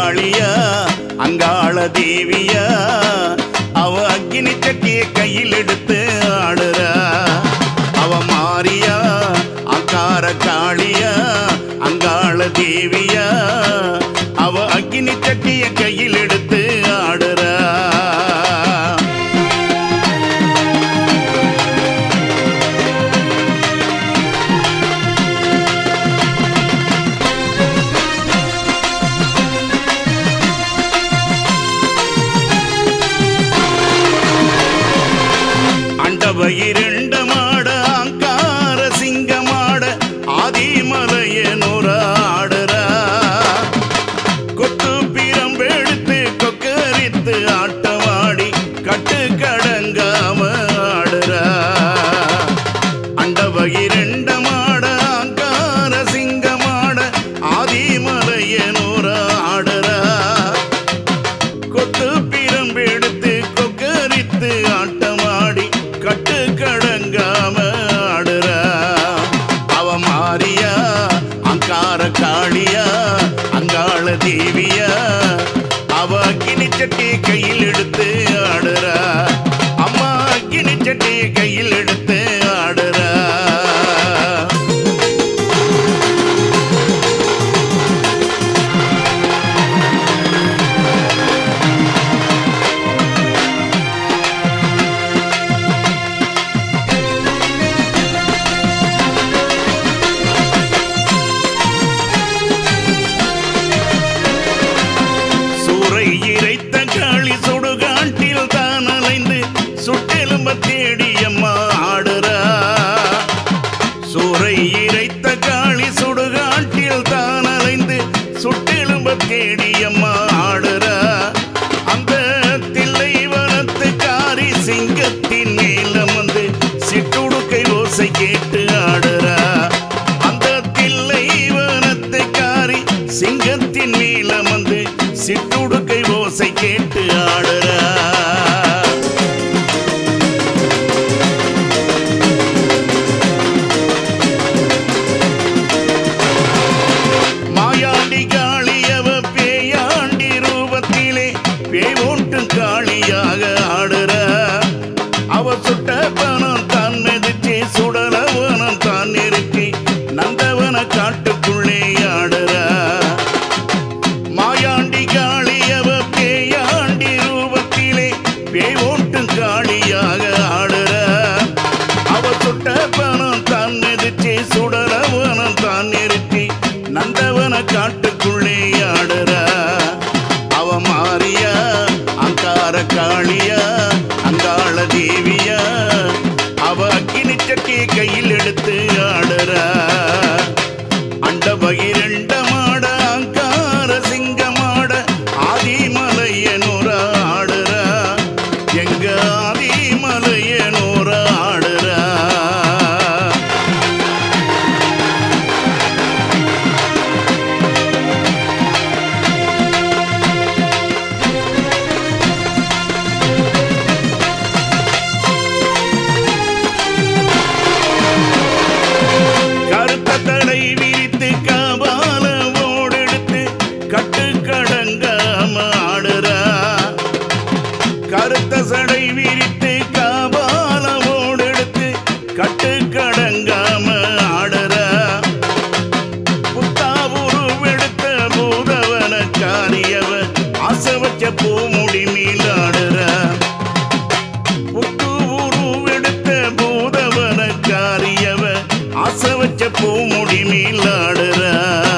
காளியா அங்காள தேவியா அவ அக்கினி சட்டியை கையில் எடுத்து ஆடுறா அவ மாரியா அங்கார காளியா அங்காள தேவியா அவ அக்கினி சட்டியை கையில் எடுத்து ஆடுறா அண்டவ இரண்ட மாட அங்கார சிங்கமாட ஆதிமலையனூர ஆடுறா கொத்து பிரம்பெடுத்து கொக்கரித்து ஆட்டமாடி கட்டு கடங்காம ஆடுறா அண்டவ இரண்ட மாட அங்கார சிங்கமாட ஆதிமலையனூர ஆடுறா கொத்து பிரம்பெடுத்து கொக்கரித்து ஆட்டமாடி கட்டு கடங்காம ஆடுறா அவ மாரியா அங்கார காளியா அங்காள தேவியா அவ அக்கினி சட்டி கையில் எடுத்து ஆடுறா அம்மா அக்கினி சட்டி கையில் எடுத்து ஆடுறா சூறை இறைத்த காளி சுடுகாட்டில் தான் அலைந்து சுட்டெலும்ப தேடியம்மா ஆடுறா சூறை இறைத்த காளி சுடுகாட்டில் தான் அலைந்து சுட்டெலும்ப தேடியம்மா ஆடுறா அந்த தில்லை வனத்து காரி சிங்கத்தின் மேலம் வந்து சிட்டுடுக்கை ஓசை கேட்டு ஆடுறா அந்த தில்லை வனத்து காரி சிங்கத்தின் மேலம் வந்து சிட்டுடுக்கை ஓசை கேட்டு ஆடுறா மாயாண்டி காளியவ பேயாண்டி ரூபத்திலே பேவோட்டு காளியாக ஆடுறா அவ சுட்ட பணம் தான் மெதிச்சு சுடலவனம் தான் நிறுத்தி நந்தவன காட்டுக்குள்ளே ஆடுறா மாயாண்டி காளியவ பேயாண்டி ரூபத்திலே பேவோட்டு காளியாக ஆடுறா அவ சுட்ட பணம் தான் மெதிச்சு சுடலவனம் தான் நிறுத்தி நந்தவன காட்டுக்குள்ளே ஆடுறா அவ மாரியா அங்கார காளியா அங்காள தேவியா அவ அக்கினி சட்டியை கையில் எடுத்து ஆடுறா அண்ட பகிரண்ட மாட அங்கார சிங்கமாட ஆதிமலையனூர ஆடுறா எங்க ஆதிமலையனூர ஆடுறா கருத்த தடை விரித்து கபால ஓடெடுத்து கட்டு கடங்காம ஆடுறா கருத்த சடை விரித்து கபால ஓடெடுத்து கட்டு கடங்காம ஆடுறா புத்தாவுருவெடுத்த பூதவன காரியவ ஆசை வச்ச பூமுடி மீளாடுறா புத்து உருவெடுத்த பூதவன காரியவ ஆசை வச்ச பூமுடி மீளாடுறா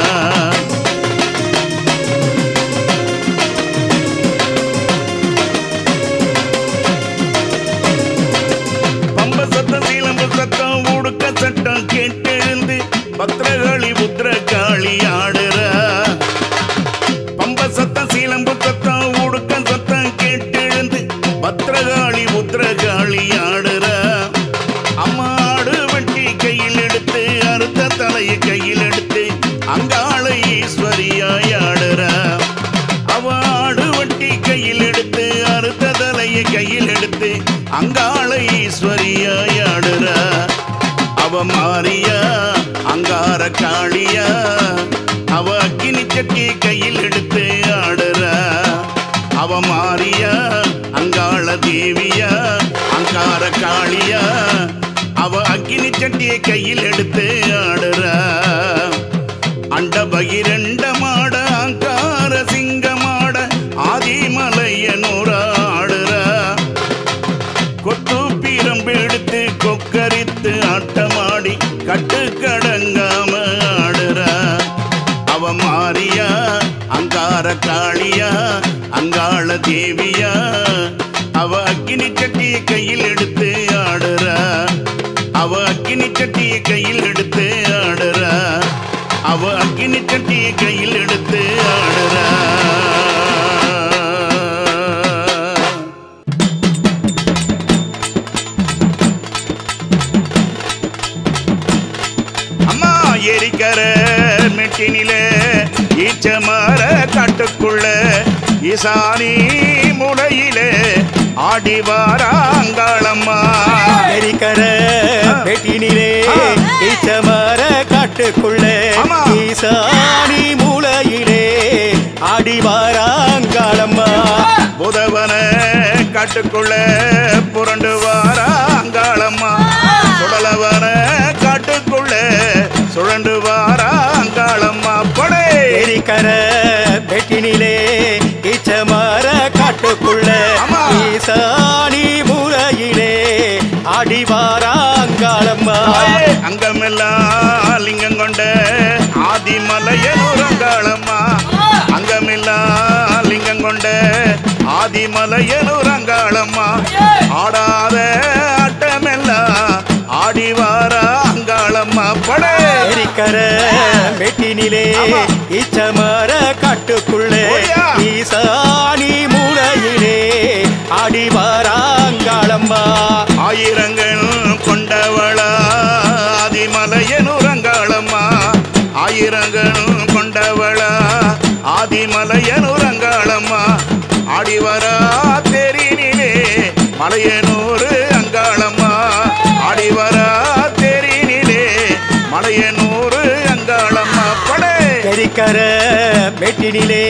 பம்ப சத்தம் சீலம்பு சத்தம் உடுக்க சட்டம் கேட்டெழுந்து பத்திரகாளி புத்திரகாளி ஆடுறா பம்ப சத்தம் சீலம்பு சத்தம் உடுக்க சத்தம் கேட்டெழுந்து பத்திரகாளி புத்திரகாளி ஆடுறா அம்மா ஆடு வட்டி கையில் எடுத்து அறுத்த தலையை கையில் எடுத்து அங்காள ஈஸ்வரியாய் ஆடுறா அவ ஆடு வட்டி கையில் எடுத்து அறுத்த தலையை கையில் எடுத்து அங்காள ஈஸ்வரியாய் ஆடுறா அவ மாரியா அங்கார காளியா அவ அக்கினி சட்டி கையில் எடுத்து ஆடு அவ மாரியா அங்காள தேவியா அங்கார காளியா அவ அக்கினி சட்டியை கையில் எடுத்து ஆடுறா அண்ட பகிரண்ட மாட அங்கார சிங்கமாட ஆதிமலையனூர ஆடுறா கொத்து பீரம்பு எடுத்து கொக்கரித்து ஆட்டமாடி கட்டு கடங்காம ஆடுறா அவ மாரியா அங்கார காளியா அங்காள தேவியா அவ அக்கினி சட்டியை கையில் எடுத்து ஆடுறா அவ அக்கினி சட்டியை கையில் எடுத்து ஆடுறா அவ அக்கினி சட்டியை கையில் எடுத்து ஆடுறா அம்மா எரிக்கர மெட்டினில ஈச்சமர காட்டுக்குள்ள ஈசானி முளையில ஆடி வாராங்காளம்மா எரிக்கர வெட்டினிலே ஆ. ஈச்சமர காட்டுக்குள்ளே ஆமா. ஈசானி மூலையிலே ஆடி வாராங்காளம்மா புதவன காட்டுக்குள்ள புரண்டு வாராங்காளம்மா சுடலவன காட்டுக்குள்ள சுழண்டு வாராங்காளம்மா படே எரிக்கர வெட்டினிலே ஈச்சமர காட்டுக்குள்ளே ஆமா. ஈசானி மூலையிலே ஆடி வாராங்காளம்மா தாயே, அங்கமெல்லாம் லிங்கம் கொண்ட ஆதிமலையனூரங்காளம்மா அங்கமெல்லாம் லிங்கம் கொண்ட ஆதிமலையனூரங்காளம்மா ஆடாத ஆட்டமெல்லாம் ஆடி வார அங்காளம்மா படே எரிக்கர வெட்டினிலே ஆமா. ஈச்சமர காட்டுக்குள்ளே ஓடியா. ஈசானி மூலையிலே ஆடி வாராங்காளம்மா ஆயிரங்கள் கொண்டவளா ஆதிமலையனூரங்காளம்மா ஆயிரங்கள் கொண்டவளா ஆதிமலையனூரங்காளம்மா ஆடிவரா தெரினிலே மலையனூர் அங்காளம்மா ஆடிவரா தெரினிலே மலையனூர் அங்காளம்மா படே எரிக்கர வெட்டினிலே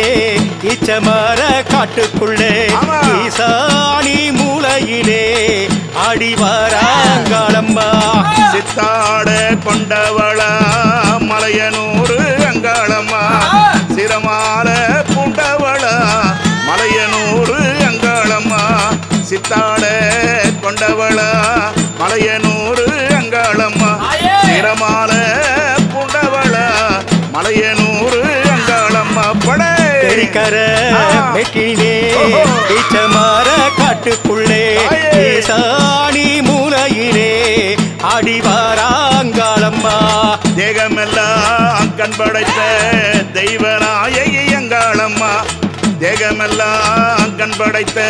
ஈச்சமர காட்டுக்குள்ளே ஆமா. ஈசானி மூலையிலே ஆடி வாராங்காளம்மா சித்தாட கொண்டவளா மலையனூர் அங்காளம்மா சிரமால பூண்டவளா மலையனூர் அங்காளம்மா சித்தாட கொண்டவளா மலையனூர் அங்காளம்மா சிரமால பூண்டவளா மலையனூர் அங்காளம்மா படே எரிக்கர ஆ. வெட்டினிலே ஓஹோ. ஈச்சமர காட்டுக்குள்ளே தாயே. ஈசானி மூலையிலே ஆடி வாராங்காளம்மா தேகமெல்லாம் கண் படைத்த தெய்வநாயகி அங்காளம்மா தேகமெல்லாம் கண் படைத்த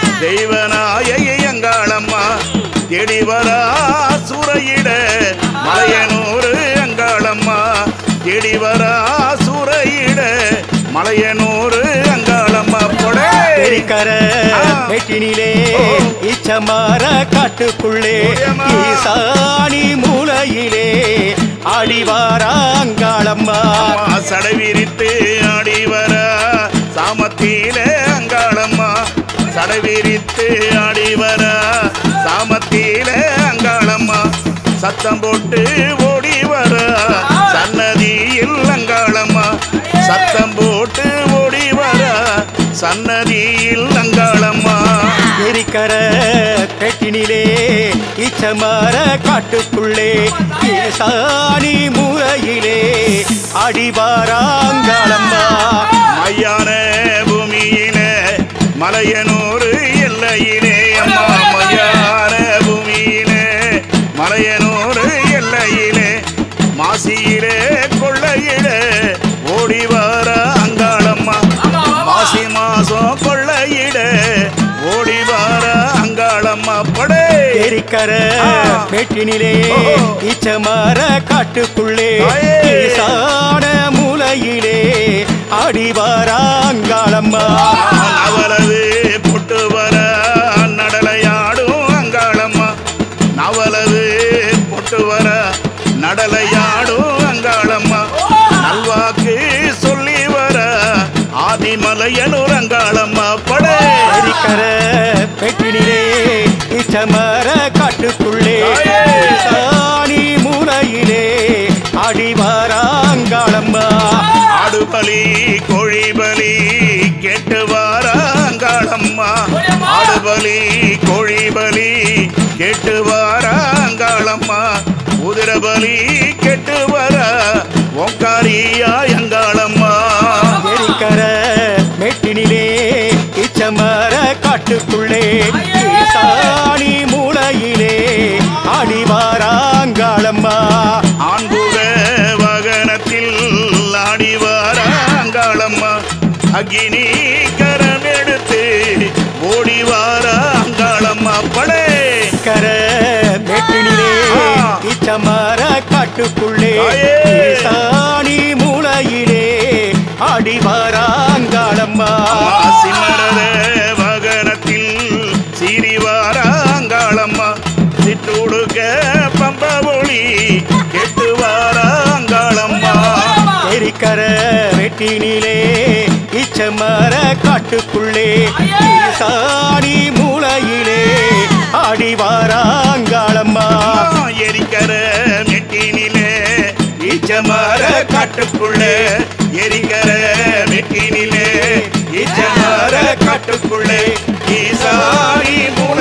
தெய்வநாயகி அங்காளம்மா தேடி வரா சூறையிட மலையனூர் அங்காளம்மா தேடி வரா சூறையிட மலையனூர் அங்காளம்மா பொடே எரிக்கர ஆ. வெட்டினிலே ஓஹோ. ஈச்சமர காட்டுக்குள்ளே ஓடியம்மா. ஈசானி மூலையிலே ஆடி வாராங்காளம்மா அம்மா சடவிரித்து ஆடி வர சாமத்திலே அங்காளம்மா சடவிரித்து ஆடி வர சாமத்திலே அங்காளம்மா சத்தம் போட்டு ஓடி வர சன்னதியில் அங்காளம்மா சத்தம் போட்டு ஓடி வர சன்னதியில் அங்காளம்மா எரிக்கர வெட்டினிலே ஈச்சமர காட்டுக்குள்ளே ஈசானி மூலையிலே ஆடி வாராங்காளம்மா மையான பூமியில மலையனூர் எல்லையிலே அம்மா மையான பூமியில மலையனூர் எல்லையிலே மாசியிலே கொள்ளையிலே ஓடி வர அங்காளம்மா மாசி மாசம் கொள்ளையிட ஓடி வர அங்காளம்மா படே எரிக்கர ஆ. வெட்டினிலே ஓஹோ. ஈச்சமர காட்டுக்குள்ளே தாயே. ஈசான மூலையிலே ஆடி வாராங்காளம்மா நவலது பொட்டு வர நடலையாடும் அங்காளம்மா நவலது பொட்டு வர நடலையாடும் அங்காளம்மா நல்வாக்கு சொல்லி வர ஆதிமலையனூர் அங்காளம்மா படே எரிக்கர பெட்டினிலே இச்சமர காட்டுக்குள்ளே சாணி மூலையிலே அடிவாராங்காளம்மா ஆடுபலி கோழிபலி கேட்டு வாராங்காளம்மா ஆடுபலி கோழிபலி கேட்டு வாராங்காளம்மா குதிரபலி கேட்டு வர ஓங்காரியா எங்காளம்மா எரிக்கர மெட்டினிலே இச்சமர காட்டுக்குள்ளே சாணி மூலையிலே அடிவாராங்காளம்மா ஆண்புக வாகனத்தில் ஆடி வாராங்காளம்மா அக்னி கரம் எடுத்து ஓடி வாராங்காளம்மா படே கர மெட்டினிலே இச்சமர காட்டுக்குள்ளே தாயே! சாணி மூலையிலே அடிவாராங்காளம்மா சிம்மரத வாகனத்தில் சீறி வாராங்காளம்மா சிட்டுடுக்க பம்ப ஒளி கெட்டு வாராங்காளம்மா எரிக்கர வெட்டினிலே இச்சமர காட்டுக்குள்ளே சாணி மூலையிலே அடிவாராங்காளம்மா எரிக்கர மெட்டினிலே ஈச்சமர காட்டுக்குள்ளே எரிக்கர மெட்டினிலே ஈச்சமர காட்டுக்குள்ளே ஈசாரி மூல